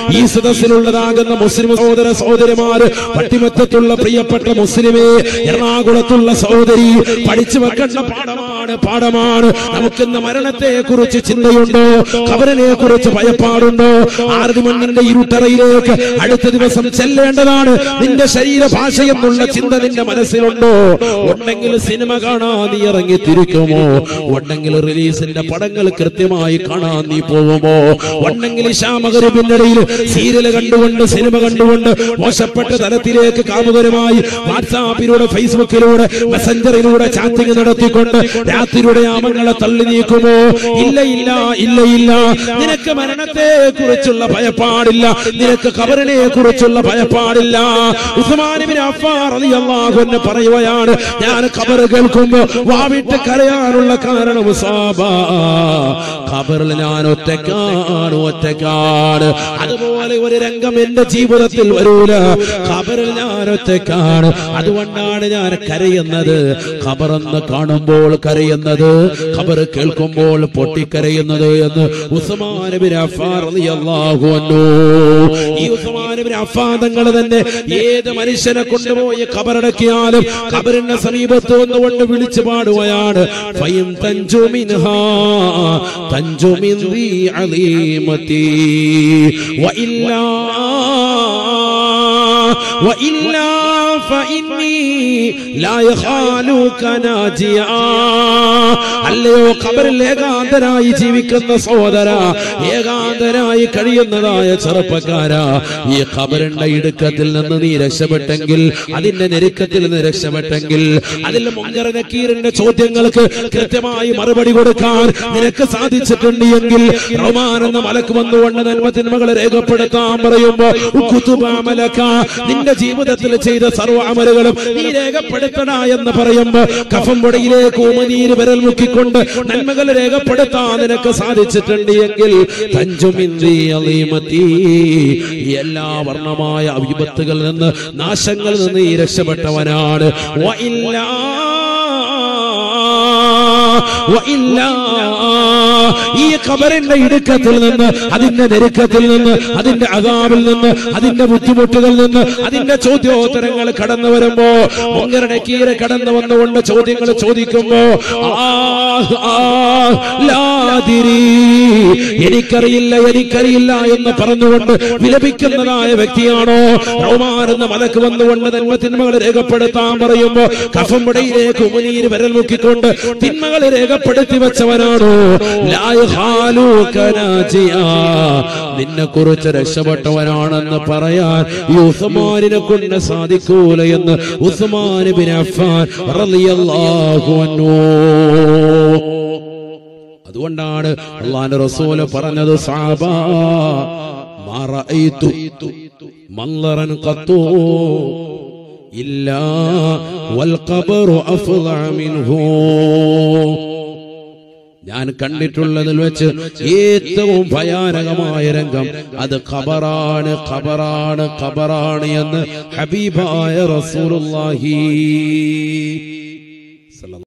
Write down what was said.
ഈ സദസ്സിലുള്ളതാകുന്ന മുസ്ലിം സഹോദര സഹോദരിമാര് പട്ടിമറ്റത്തുള്ള പ്രിയപ്പെട്ട മുസ്ലിമേ എറണാകുളത്തുള്ള സഹോദരി പഠിച്ചു വെക്കേണ്ട പാഠമാണ് പാഠമാണ് നമുക്കിന്ന് മരണത്തെ കുറിച്ച് ചിന്തയുണ്ടോ കബറിനെ കുറിച്ച് ഭയപ്പാടുണ്ടോ ആറു മണ്ണിന്റെ ഇരുട്ടറയിലേക്ക് അടുത്ത ദിവസം ചെല്ലേണ്ടതാണ് നിന്റെ ശരീരഭാഷ എന്നുള്ള ചിന്ത നിന്റെ മനസ്സിലുണ്ടോ ഉണ്ടെങ്കിൽ സിനിമ കാണാൻ നീ ഇറങ്ങി തിരിക്കുമോ ഉണ്ടെങ്കിൽ റിലീസിന്റെ പടങ്ങൾ കൃത്യമായി കാണാൻ നീ പോകുമോ ഉണ്ടെങ്കിൽ ശ്യാമകരിപ്പിനിടയിൽ സീരിയൽ കണ്ടുകൊണ്ട് സിനിമ കണ്ടുകൊണ്ട് മോശപ്പെട്ട തലത്തിലേക്ക് കാമുകരുമായി വാട്സാപ്പിലൂടെ ഫേസ്ബുക്കിലൂടെ മെസ്സഞ്ചറിലൂടെ ചാറ്റിംഗ് നടത്തിക്കൊണ്ട് രാത്രിയുടെ യാമങ്ങളെ തള്ളി നീക്കുമോ ഇല്ല ഇല്ല ഇല്ല ഇല്ല നിനക്ക് മരണത്തെ കുറിച്ചുള്ള ഭയപ്പാടില്ല നിനക്ക് കബറിനെ കുറിച്ചുള്ള ഭയപ്പാടില്ല ഉസ്മാനിബിൻ അഫ്ഫാർ റളിയല്ലാഹു അൻഹു പറയുകയാണ് ഞാൻ ഖബർ കേൾക്കുമ്പോ വാവിട്ട് കരയാനുള്ള കാരണം സാബ ഖബറിൽ ഞാൻ ഒറ്റക്കാണ് ഒറ്റക്കാണ് അതുപോലെ ഒരു രംഗം എന്റെ ജീവിതത്തിൽ വരൂല ഖബറിൽ ഞാൻ ഒറ്റക്കാണ് അതുകൊണ്ടാണ് ഞാൻ കരയുന്നത് ഖബറെന്ന് കാണുമ്പോൾ കരയുന്നത് ഖബർ കേൾക്കുമ്പോൾ പൊട്ടിക്കരയുന്നത് എന്ന് ഉസ്മാൻ ബിൻ അഫ്ഫാൻ റളിയല്ലാഹു അൻഹു ഈ ഉസ്മാൻ ബിൻ അഫ്ഫാൻ തങ്ങൾ തന്നെ ഏത് മനുഷ്യനെ കൊണ്ടുപോയി ഖബറടക്കിയാലും ഖബറിന്റെ സമീപത്ത് വന്നുകൊണ്ട് വിളിച്ചു പാടുകയാണ് ഫൈൻ തഞ്ചു മിൻഹാ തഞ്ചു മിൻ ദീ അലീമതി വഇല്ലാ وإلا فإني لا يخالوك ناجيا അല്ലയോ ഖബറിൽ ഏകാന്തനായി ജീവിക്കുന്ന സഹോദര ഏകാന്തനായി കഴിയുന്നതായ ചെറുപ്പക്കാരാ ഈ ഖബറിന്റെ ഇടുക്കത്തിൽ നിന്ന് നീ രക്ഷപ്പെട്ടെങ്കിൽ അതിന്റെ ഞെരുക്കത്തിൽ നിന്ന് രക്ഷപ്പെട്ടെങ്കിൽ അതിൽ മുങ്കര നക്കീറിന്റെ ചോദ്യങ്ങൾക്ക് കൃത്യമായി മറുപടി കൊടുക്കാൻ നിനക്ക് സാധിച്ചിട്ടുണ്ട് എങ്കിൽ റഹ്മാൻ എന്ന മലക്ക് വന്നുകൊണ്ട് നന്മ തിന്മകളെ രേഖപ്പെടുത്താൻ പറയുമ്പോ കുതുബാമലക്ക നിന്റെ ജീവിതത്തിൽ ചെയ്ത സർവ്വ അമലുകളും നീ രേഖപ്പെടുത്തണ എന്ന് പറയുമ്പോ കഫം പൊടിയിലേക്ക് ഉമനീര് വിരൽ മുക്കിക്കൊണ്ട് നന്മകൾ രേഖപ്പെടുത്താൻ നിനക്ക് സാധിച്ചിട്ടുണ്ട് എങ്കിൽ തഞ്ചുമിന്തി അലീമത്തി എല്ലാ വർണ്ണമായ വിപത്തുകളിൽ നിന്ന് നാശങ്ങളിൽ നിന്ന് നീ രക്ഷപ്പെട്ടവനാണ് വഇല്ലാ വഇല്ലാ ഈ ഖബറിന്റെ ഇടുക്കത്തിൽ നിന്ന് അതിന്റെ ഞെരുക്കത്തിൽ നിന്ന് അതിന്റെ അതാവിൽ നിന്ന് അതിന്റെ ബുദ്ധിമുട്ടുകളിൽ നിന്ന് അതിന്റെ ചോദ്യോത്തരങ്ങൾ കടന്നു വരുമ്പോ മുങ്കരുടെ കീരെ കടന്നു വന്നുകൊണ്ട് ചോദ്യങ്ങൾ ചോദിക്കുമ്പോ ആഹ് ആഹ് ലാതിരി എനിക്കറിയില്ല എനിക്കറിയില്ല എന്ന് പറഞ്ഞുകൊണ്ട് വിലപിക്കുന്നതായ വ്യക്തിയാണോ റോമാൻ എന്ന മലക്ക് വന്നുകൊണ്ട് നന്മ തിന്മകൾ രേഖപ്പെടുത്താൻ പറയുമ്പോ കഫമ്പടയിലേക്ക് ഉമനീര് വിരൽ മുക്കിക്കൊണ്ട് തിന്മകൾ രേഖപ്പെടുത്തി വെച്ചവനാണോ നിന്നെ കുറിച്ച് രക്ഷപ്പെട്ടവനാണെന്ന് പറയാൻ ഈ ഉസ്മാനിനെ കൊണ്ട് സാധിക്കൂല എന്ന് ഉസ്മാൻ ബിൻ അഫ്ഫാൻ റളിയല്ലാഹു അൻഹു അതുകൊണ്ടാണ് അള്ളാന്റെ റസൂല് പറഞ്ഞത് സാബ മല്ലറൻ കത്തൂ ഇല്ല വൽ ഖബറു അഫ്ളഅ മിൻഹു ഞാൻ കണ്ടിട്ടുള്ളതിൽ വെച്ച് ഏറ്റവും ഭയാനകമായ രംഗം അത് ഖബറാണ് ഖബറാണ് ഖബറാണ് എന്ന് ഹബീബായ റസൂലുള്ളാഹി